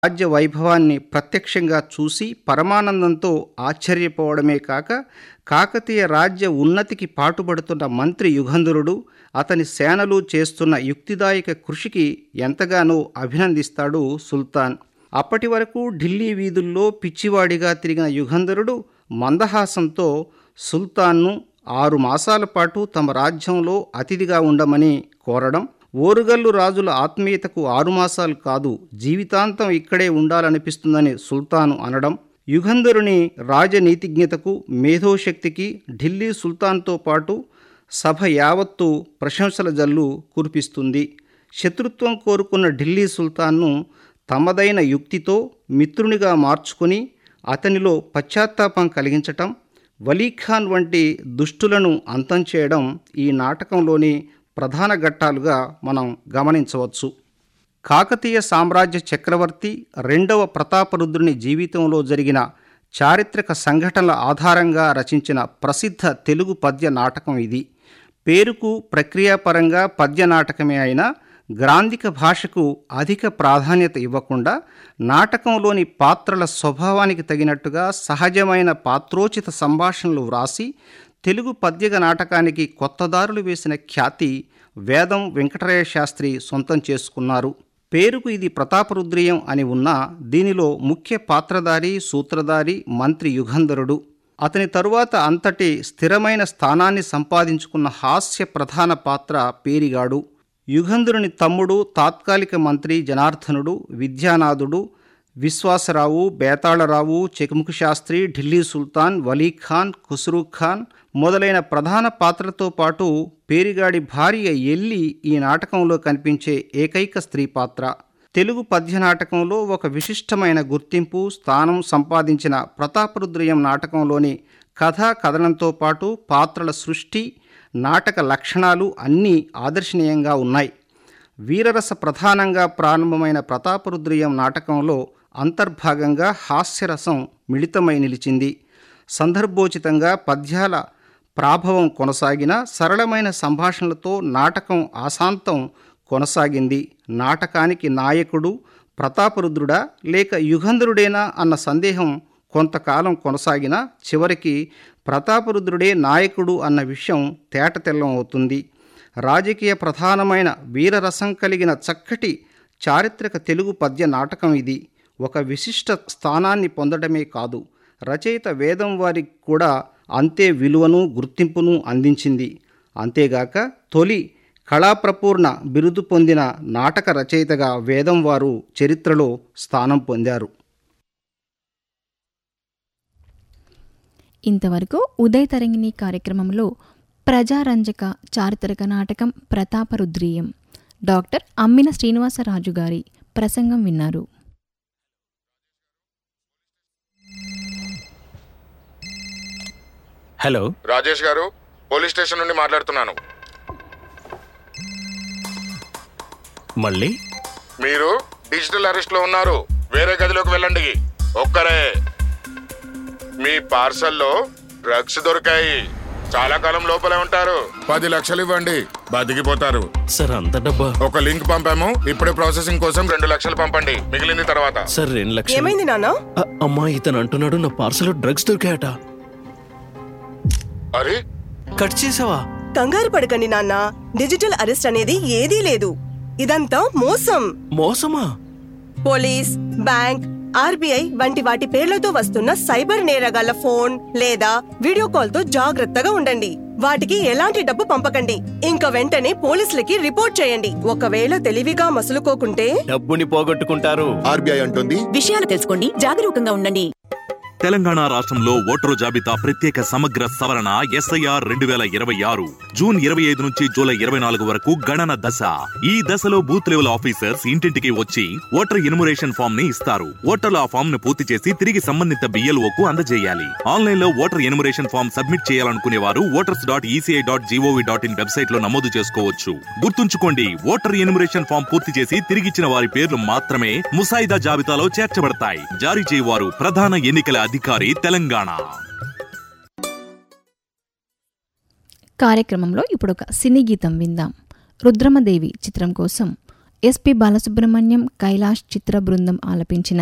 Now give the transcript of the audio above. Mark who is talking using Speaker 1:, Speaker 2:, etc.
Speaker 1: రాజ్య వైభవాన్ని ప్రత్యక్షంగా చూసి పరమానందంతో ఆశ్చర్యపోవడమే కాక కాకతీయ రాజ్య ఉన్నతికి పాటుపడుతున్న మంత్రి యుగంధరుడు అతని సేనలు చేస్తున్న యుక్తిదాయక కృషికి ఎంతగానో అభినందిస్తాడు సుల్తాన్ అప్పటి వరకు ఢిల్లీ వీధుల్లో పిచ్చివాడిగా తిరిగిన యుగంధరుడు మందహాసంతో సుల్తాన్ను ఆరు మాసాల పాటు తమ రాజ్యంలో అతిథిగా ఉండమని కోరడం ఓరుగల్లు రాజుల ఆత్మీయతకు ఆరు మాసాలు కాదు జీవితాంతం ఇక్కడే ఉండాలనిపిస్తుందని సుల్తాను అనడం యుగంధరుని రాజనీతిజ్ఞతకు మేధోశక్తికి ఢిల్లీ సుల్తాన్తో పాటు సభ యావత్తు ప్రశంసల జల్లు కురిపిస్తుంది శత్రుత్వం కోరుకున్న ఢిల్లీ సుల్తాన్ను తమదైన యుక్తితో మిత్రునిగా మార్చుకుని అతనిలో పశ్చాత్తాపం కలిగించటం వలీఖాన్ వంటి దుష్టులను అంతం చేయడం ఈ నాటకంలోని ప్రధాన ఘట్టాలుగా మనం గమనించవచ్చు కాకతీయ సామ్రాజ్య చక్రవర్తి రెండవ ప్రతాపరుద్రుని జీవితంలో జరిగిన చారిత్రక సంఘటనల ఆధారంగా రచించిన ప్రసిద్ధ తెలుగు పద్య నాటకం ఇది పేరుకు ప్రక్రియాపరంగా పద్య నాటకమే అయినా గ్రాంధిక భాషకు అధిక ప్రాధాన్యత ఇవ్వకుండా నాటకంలోని పాత్రల స్వభావానికి తగినట్టుగా సహజమైన పాత్రోచిత సంభాషణలు వ్రాసి తెలుగు పద్యగ నాటకానికి కొత్తదారులు వేసిన ఖ్యాతి వేదం వెంకటరయ శాస్త్రి సొంతం చేసుకున్నారు పేరుకు ఇది ప్రతాపరుద్రియం అని ఉన్నా దీనిలో ముఖ్య పాత్రధారి సూత్రధారి మంత్రి యుగంధరుడు అతని తరువాత అంతటి స్థిరమైన స్థానాన్ని సంపాదించుకున్న హాస్య ప్రధాన పాత్ర పేరిగాడు యుగంధరుని తమ్ముడు తాత్కాలిక మంత్రి జనార్దనుడు విద్యానాథుడు విశ్వాసరావు బేతాళరావు చెకుముఖ శాస్త్రి ఢిల్లీ సుల్తాన్ వలీఖాన్ ఖుస్రూ ఖాన్ మొదలైన ప్రధాన పాత్రలతో పాటు పేరిగాడి భార్య ఎల్లి ఈ నాటకంలో కనిపించే ఏకైక స్త్రీ పాత్ర తెలుగు పద్య నాటకంలో ఒక విశిష్టమైన గుర్తింపు స్థానం సంపాదించిన ప్రతాపరుద్రయం నాటకంలోని కథా కథనంతో పాటు పాత్రల సృష్టి నాటక లక్షణాలు అన్నీ ఆదర్శనీయంగా ఉన్నాయి వీరరస ప్రధానంగా ప్రారంభమైన ప్రతాపరుద్రయం నాటకంలో అంతర్భాగంగా హాస్యరసం మిళితమై నిలిచింది సందర్భోచితంగా పద్యాల ప్రాభవం కొనసాగిన సరళమైన సంభాషణలతో నాటకం ఆశాంతం కొనసాగింది నాటకానికి నాయకుడు ప్రతాపరుద్రుడా లేక యుగంధరుడేనా అన్న సందేహం కొంతకాలం కొనసాగిన చివరికి ప్రతాపరుద్రుడే నాయకుడు అన్న విషయం తేటతెల్లం అవుతుంది రాజకీయ ప్రధానమైన వీరరసం కలిగిన చక్కటి చారిత్రక తెలుగు పద్య నాటకం ఇది ఒక విశిష్ట స్థానాన్ని పొందడమే కాదు రచయిత వేదం వారికి కూడా అంతే విలువను గుర్తింపును అందించింది అంతేగాక తొలి కళాప్రపూర్ణ బిరుదు పొందిన నాటక రచయితగా వేదం వారు చరిత్రలో స్థానం పొందారు
Speaker 2: ఇంతవరకు ఉదయ తరంగిణి కార్యక్రమంలో ప్రజారంజక చారిత్రక నాటకం ప్రతాపరుద్రీయం డాక్టర్ అమ్మిన శ్రీనివాసరాజు గారి ప్రసంగం విన్నారు
Speaker 3: హలో
Speaker 4: రాజేష్ గారు పోలీస్ స్టేషన్ నుండి మాట్లాడుతున్నాను
Speaker 3: మళ్ళీ
Speaker 4: మీరు డిజిటల్ అరెస్ట్ లో ఉన్నారు వేరే గదిలోకి వెళ్ళండి ఒక్కరే మీ పార్సల్లో డ్రగ్స్ దొరికాయి చాలా కాలం లోపలే ఉంటారు పది లక్షలు ఇవ్వండి బతికిపోతారు
Speaker 3: సార్ అంత డబ్బా
Speaker 4: ఒక లింక్ పంపాము ఇప్పుడే ప్రాసెసింగ్ కోసం రెండు లక్షలు పంపండి మిగిలింది తర్వాత
Speaker 3: సార్ రెండు లక్షలు
Speaker 5: ఏమైంది నాన్న
Speaker 3: అ- అమ్మా ఇతను అంటున్నాడు నా పార్సల్ డ్రగ్స్ దొరికాయట
Speaker 4: అరే
Speaker 3: కట్ చేసావా
Speaker 5: కంగారు పడకండి నాన్న డిజిటల్ అరెస్ట్ అనేది ఏదీ లేదు ఇదంతా మోసం
Speaker 3: మోసమా
Speaker 5: పోలీస్ బ్యాంక్ ఆర్బీఐ వంటి వాటి పేర్లతో వస్తున్న సైబర్ నేరగాళ్ల ఫోన్ లేదా వీడియో కాల్ తో జాగ్రత్తగా ఉండండి వాటికి ఎలాంటి డబ్బు పంపకండి ఇంకా వెంటనే పోలీసులకి రిపోర్ట్ చేయండి ఒకవేళ తెలివిగా మసులుకోకుంటే
Speaker 3: డబ్బుని పోగొట్టుకుంటారు
Speaker 6: ఆర్బీఐ అంటుంది
Speaker 7: విషయాలు తెలుసుకోండి జాగరూకంగా ఉండండి
Speaker 8: తెలంగాణ రాష్ట్రంలో ఓటరు జాబితా ప్రత్యేక సమగ్ర సవరణ ఎస్ఐఆర్ రెండు వేల ఇరవై ఆరు జూన్ ఇరవై ఐదు నుంచి జూలై ఇరవై నాలుగు వరకు గణన దశ ఈ దశలో బూత్ లెవెల్ ఆఫీసర్స్ ఇంటింటికి వచ్చి ఓటర్ ఎన్యుమరేషన్ ఫామ్ ని ఇస్తారు ఓటర్లు ఆ ఫామ్ ను పూర్తి చేసి తిరిగి సంబంధిత BLO కు అందజేయాలి ఆన్లైన్ లో ఓటర్ ఎన్యుమరేషన్ ఫామ్ సబ్మిట్ చేయాలనుకునే వారు voters dot ECI dot GOV dot in website లో నమోదు చేసుకోవచ్చు గుర్తుంచుకోండి ఓటర్ ఎన్యుమరేషన్ ఫామ్ పూర్తి చేసి తిరిగిచ్చిన వారి పేర్లు మాత్రమే ముసాయిదా జాబితాలో చేర్చబడతాయి జారీ చేయవారు ప్రధాన ఎన్నికల అధికారి తెలంగాణ
Speaker 2: కార్యక్రమంలో ఇప్పుడు ఒక సినీ గీతం విందాం రుద్రమదేవి చిత్రం కోసం ఎస్పి బాలసుబ్రహ్మణ్యం కైలాష్ చిత్ర బృందం ఆలపించిన